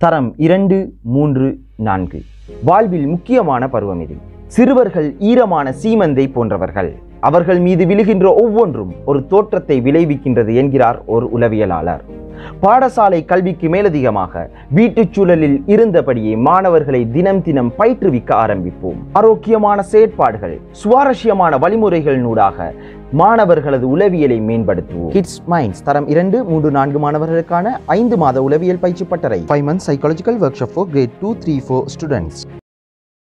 தரம் இரண்டு மூன்று நான்கு வாழ்வில் முக்கியமான பருவம் இது சிறுவர்கள் ஈரமான சீமந்தை போன்றவர்கள் அவர்கள் மீது விழுகின்ற ஒவ்வொன்றும் ஒரு தோற்றத்தை விளைவிக்கின்றது என்கிறார் ஒரு உளவியலாளர் பாடசாலை கல்விக்கு மேலதிகமாக வீட்டுச் சூழலில் இருந்தபடியே மாணவர்களை தினம் தினம் பயிற்றுவிக்க ஆரம்பிப்போம் ஆரோக்கியமான செயற்பாடுகள் சுவாரஸ்யமான வழிமுறைகளினூடாக மாணவர்களது உளவியலை மேம்படுத்துவோம் கிட்ஸ் மைண்ட்ஸ் தரம் இரண்டு மூன்று நான்கு மாணவர்களுக்கான ஐந்து மாத உளவியல் பயிற்சி பட்டறை five month psychological workshop for grade two three four students